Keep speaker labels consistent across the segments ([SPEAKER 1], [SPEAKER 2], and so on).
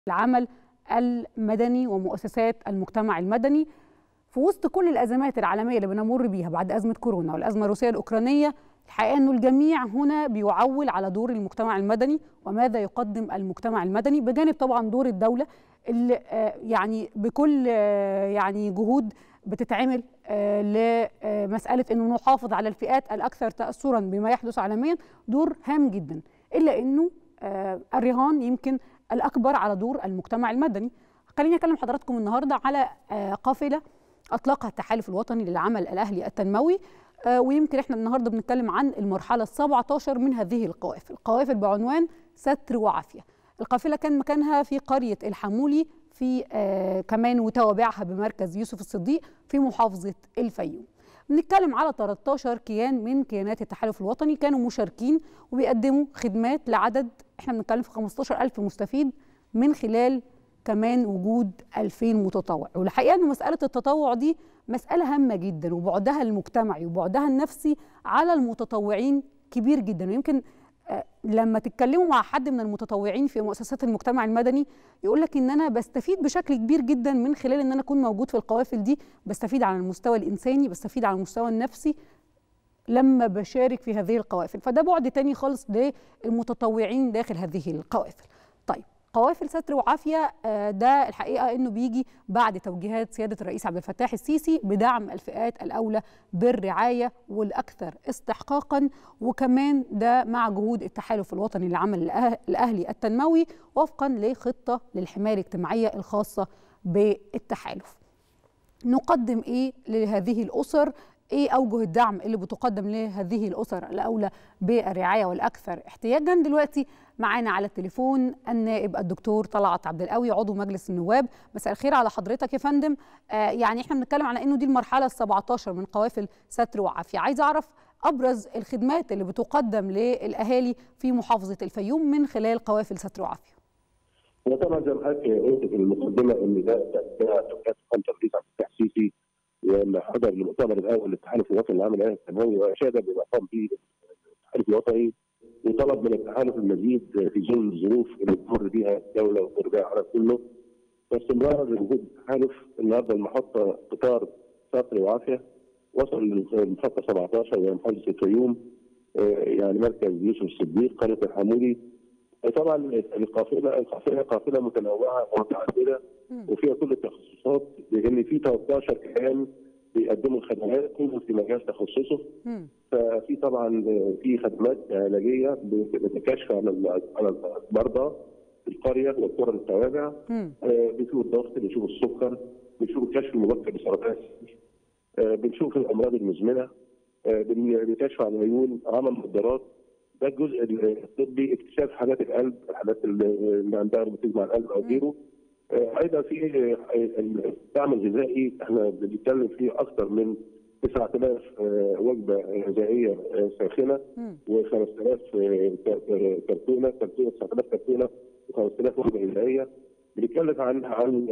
[SPEAKER 1] العمل المدني ومؤسسات المجتمع المدني في وسط كل الازمات العالميه اللي بنمر بيها بعد ازمه كورونا والازمه الروسيه الاوكرانيه الحقيقه انه الجميع هنا بيعول على دور المجتمع المدني وماذا يقدم المجتمع المدني بجانب طبعا دور الدوله اللي يعني بكل يعني جهود بتتعمل لمساله انه نحافظ على الفئات الاكثر تاثرا بما يحدث عالميا دور هام جدا الا انه الرهان يمكن الاكبر على دور المجتمع المدني خليني اكلم حضراتكم النهارده على قافله اطلقها التحالف الوطني للعمل الاهلي التنموي ويمكن احنا النهارده بنتكلم عن المرحله ال17 من هذه القوافل القوافل بعنوان ستر وعافيه القافله كان مكانها في قريه الحمولي في آه كمان وتوابعها بمركز يوسف الصديق في محافظه الفيوم بنتكلم على 13 كيان من كيانات التحالف الوطني كانوا مشاركين وبيقدموا خدمات لعدد احنا بنتكلم في 15000 مستفيد من خلال كمان وجود 2000 متطوع والحقيقه ان مساله التطوع دي مساله هامه جدا وبعدها المجتمعي وبعدها النفسي على المتطوعين كبير جدا ويمكن لما تتكلموا مع حد من المتطوعين في مؤسسات المجتمع المدني يقول لك ان انا بستفيد بشكل كبير جدا من خلال ان انا اكون موجود في القوافل دي بستفيد على المستوى الانساني بستفيد على المستوى النفسي لما بشارك في هذه القوافل فده بعد تاني خالص للمتطوعين داخل هذه القوافل طيب قوافل ستر وعافيه ده الحقيقه انه بيجي بعد توجيهات سياده الرئيس عبد الفتاح السيسي بدعم الفئات الاولى بالرعايه والاكثر استحقاقا وكمان ده مع جهود التحالف الوطني للعمل الاهلي التنموي وفقا لخطه للحمايه الاجتماعيه الخاصه بالتحالف. نقدم ايه لهذه الاسر؟ ايه اوجه الدعم اللي بتقدم لهذه الاسر الاولى بالرعايه والاكثر احتياجا دلوقتي معانا على التليفون النائب الدكتور طلعت عبد القوي عضو مجلس النواب مساء الخير على حضرتك يا فندم آه يعني احنا بنتكلم على انه دي المرحله ال17 من قوافل ستر وعافيه عايزه اعرف ابرز الخدمات اللي بتقدم للاهالي في محافظه الفيوم من خلال قوافل ستر وعافيه
[SPEAKER 2] هو طبعا زي ما حضرتك قلت في المقدمه ان ده ده توقيت خمسه الرئيس عبد الفتاح السيسي حضر المؤتمر الاول للتحالف الوطني للعمل الاهلي التنموي واشاد بما قام به التحالف الوطني وطلب من التحالف المزيد في ظل الظروف اللي بتمر بها الدوله وبتمر بها العالم كله واستمرار لوجود التحالف النهارده المحطه قطار سطر وعافيه وصل للمحطه 17 وهي محافظه الفيوم يعني مركز يوسف الصديق قريه الحمولي طبعا القافله القافله قافله متنوعه ومتعدده وفيها كل التخصصات لان في 13 كيان بيقدموا الخدمات كله في مجال تخصصه ففي طبعا في خدمات علاجيه بتكشف على على المرضى في القريه والقرى التوابع بنشوف الضغط بنشوف السكر بنشوف الكشف المبكر لسرطان بنشوف الامراض المزمنه بنكشف على العيون عمل مخدرات ده الجزء الطبي اكتشاف حالات القلب الحالات اللي عندها روماتيزم على القلب او غيره ايضا في الدعم الغذائي احنا بنتكلم فيه اكثر من 9000 وجبه غذائيه ساخنه و5000 كرتونه كرتونه 9000 كرتونه و5000 وجبه غذائيه بنتكلم عن عن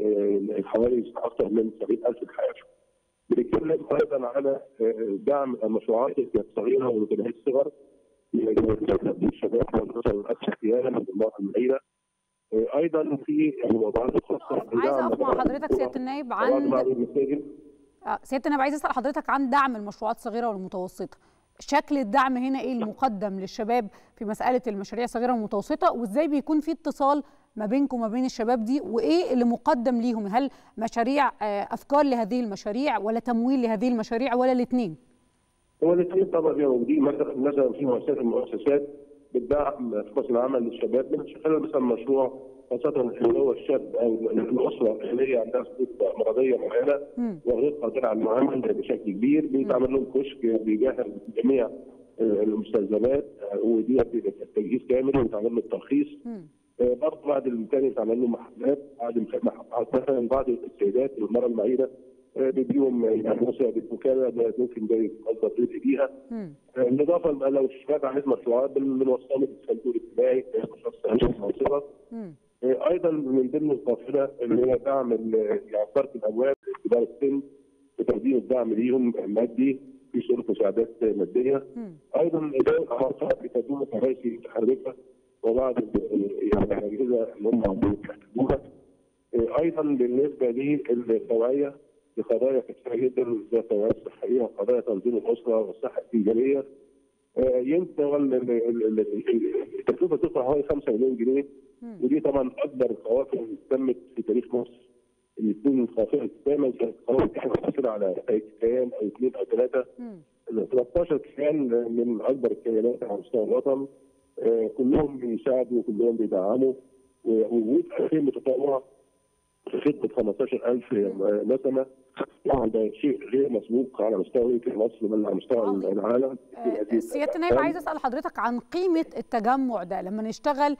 [SPEAKER 2] حوالي اكثر من 70000 الحياه بنتكلم ايضا على دعم المشروعات الصغيره ومتناهيه الصغر الشباب والاسر الاكثر احتياجا من المعيله ايضا في الموضوعات الخاصه
[SPEAKER 1] عايزه اقف مع حضرتك سياده النائب عن سياده النائب عايز اسال حضرتك عن دعم المشروعات الصغيره والمتوسطه شكل الدعم هنا ايه المقدم للشباب في مساله المشاريع الصغيره والمتوسطه وازاي بيكون في اتصال ما بينكم وما بين الشباب دي وايه اللي مقدم ليهم هل مشاريع افكار لهذه المشاريع ولا تمويل لهذه المشاريع ولا الاثنين
[SPEAKER 2] هو الاثنين طبعا موجودين مثلا مثلا في مؤسسات المؤسسات بتدعم فرص العمل للشباب من خلال مثلا مشروع خاصة اللي هو الشاب او الاسرة اللي هي عندها ظروف مرضية معينة وغير قادرة على المعاملة بشكل كبير بيتعمل لهم كشك بيجهز جميع المستلزمات ودي تجهيز كامل ويتعمل له الترخيص برضه بعد الامكان يتعمل لهم محلات بعد مثلا بعض السيدات المرأة المعينة بيديهم يعني مثلا بالوكاله ممكن ده يقدر رزق بيها بالاضافه لو الشباب عايز مشروعات بنوصلهم للصندوق الاجتماعي المنصوره ايضا من ضمن القافله اللي هي دعم يعني فرق الاموال كبار السن وتقديم الدعم ليهم المادي في صوره مساعدات ماديه ايضا اداره العلاقات بتدوم كراسي متحركه وبعض يعني الاجهزه اللي هم بيحتاجوها ايضا بالنسبه للتوعيه بقضايا كثيره جدا زي التوعيه الصحيه وقضايا تنظيم الاسره والصحه الانجابيه يمكن التكلفه تطلع حوالي 5 مليون جنيه ودي طبعا اكبر قوافل تمت في تاريخ مصر اللي تكون قافله دايما كانت قوافل احنا بنحصل على كيان او اثنين او ثلاثه ال 13 كيان من اكبر الكيانات على مستوى الوطن كلهم بيساعدوا وكلهم بيدعموا ووجود 2000 متطوع في خدمه 15000 نسمه طبعا ده شيء غير مسبوق على مستوى مصر بل على مستوى العالم
[SPEAKER 1] سياده النائب عايز اسال حضرتك عن قيمه التجمع ده لما نشتغل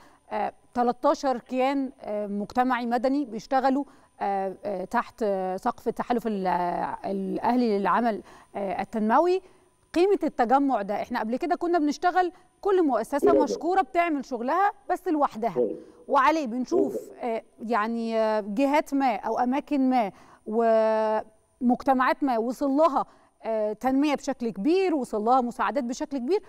[SPEAKER 1] 13 كيان مجتمعي مدني بيشتغلوا تحت سقف التحالف الاهلي للعمل التنموي قيمه التجمع ده احنا قبل كده كنا بنشتغل كل مؤسسه مشكوره بتعمل شغلها بس لوحدها وعليه بنشوف يعني جهات ما او اماكن ما ومجتمعات ما وصل لها تنميه بشكل كبير وصل لها مساعدات بشكل كبير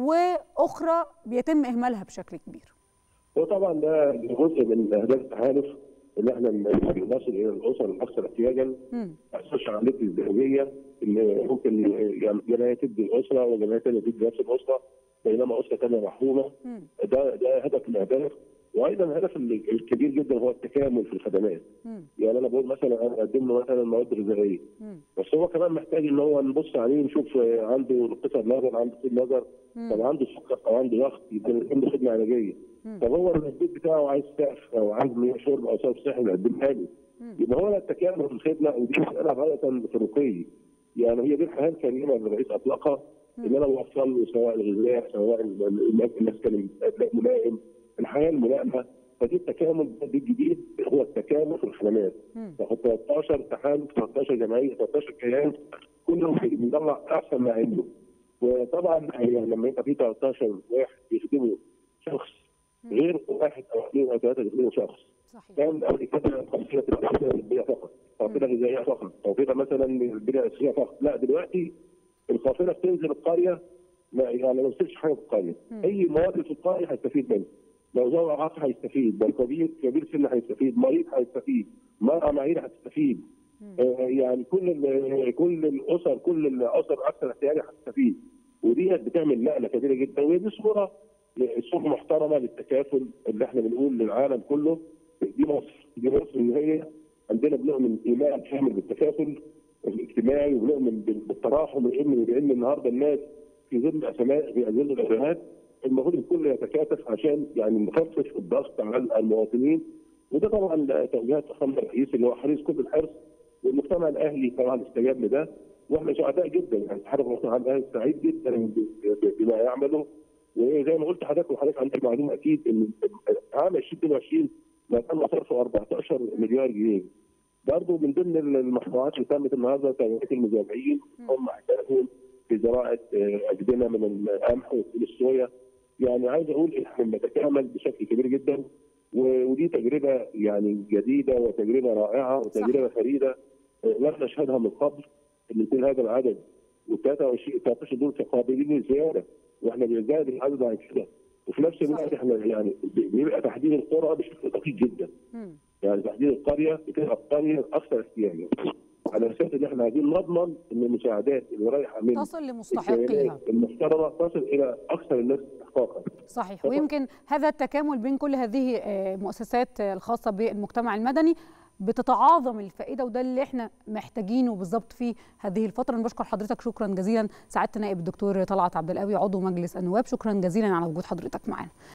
[SPEAKER 1] واخرى بيتم اهمالها بشكل كبير
[SPEAKER 2] وطبعا ده جزء من اهداف التحالف ان احنا نصل الى الاسر الاكثر احتياجا ما يحصلش عمليه الازدواجيه اللي ممكن جمعيه تدي الاسره وجمعيه ثانيه تدي نفس الاسره بينما اسره ثانيه محرومه ده ده هدف من الاهداف وايضا الهدف الكبير جدا هو التكامل في الخدمات مم. يعني انا بقول مثلا انا اقدم له مثلا مواد غذائيه بس هو كمان محتاج ان هو نبص عليه نشوف عنده قصر نظر عنده طول نظر طب عنده سكر او عنده ضغط يبقى عنده خدمه علاجيه طب هو البيت بتاعه عايز سقف او عايز مياه شرب او صرف صحي نقدمها له يبقى هو التكامل في الخدمه ودي مساله غايه في الرقي يعني هي دي الحياه الكريمه اللي الرئيس اطلقها ان انا بوصل له سواء الغذاء سواء المسكن الملائم الحياه الملائمه فدي التكامل ده الجديد هو التكامل في الخدمات تاخد 13 تحالف 13 جمعيه 13 كيان كلهم بيطلع احسن ما عنده وطبعا يعني لما يبقى في 13 واحد بيخدموا شخص غير واحد او اثنين او ثلاثه بيخدموا شخص صحيح كان قبل كده قافله البيئه فقط قافله غذائيه فقط قافله مثلا البنيه الاساسيه فقط لا دلوقتي القافله بتنزل القريه يعني ما بتصيرش حاجه في القريه اي مواد في القريه هيستفيد منها لو ذوي عاطفه هيستفيد بل كبير كبير سن هيستفيد مريض هيستفيد مرأة معيرة هتستفيد آه يعني كل كل الاسر كل الاسر اكثر احتياجا هتستفيد وديت بتعمل نقله كبيره جدا وهي دي صوره صوره محترمه للتكافل اللي احنا بنقول للعالم كله دي مصر دي مصر ان هي عندنا بنؤمن ايمان كامل بالتكافل الاجتماعي وبنؤمن بالتراحم وبنؤمن بان النهارده الناس في ظل اسماء في ظل الازمات المفروض الكل يتكاتف عشان يعني نخفف الضغط على المواطنين وده طبعا توجيهات فخامه الرئيس اللي هو حريص كل الحرص والمجتمع الاهلي طبعا استجاب لده واحنا سعداء جدا يعني اتحاد المجتمع الاهلي سعيد جدا بما يعمله وزي ما قلت لحضرتك وحضرتك عندك معلومه اكيد ان عام 2022 ما تم صرفه 14 مليار جنيه برضه من ضمن المشروعات اللي تمت النهارده توعيه المزارعين هم احتاجهم في زراعه اجبنه من القمح وفول الصويا يعني عايز اقول احنا بنتكامل بشكل كبير جدا ودي تجربه يعني جديده وتجربه رائعه وتجربه فريده لم نشهدها من قبل ان يكون هذا العدد وال 23 13 دول قابلين للزياده واحنا بنزود العدد عن كده وفي نفس الوقت احنا يعني بيبقى تحديد القرى بشكل دقيق جدا يعني تحديد القريه بتبقى القريه اكثر احتياجا على اساس ان احنا عايزين نضمن ان المساعدات اللي رايحه من
[SPEAKER 1] تصل لمستحقيها
[SPEAKER 2] المحترمه تصل الى اكثر الناس استحقاقا
[SPEAKER 1] صحيح ويمكن هذا التكامل بين كل هذه المؤسسات الخاصه بالمجتمع المدني بتتعاظم الفائده وده اللي احنا محتاجينه بالظبط في هذه الفتره انا بشكر حضرتك شكرا جزيلا سعاده نائب الدكتور طلعت عبد القوي عضو مجلس النواب شكرا جزيلا على وجود حضرتك معانا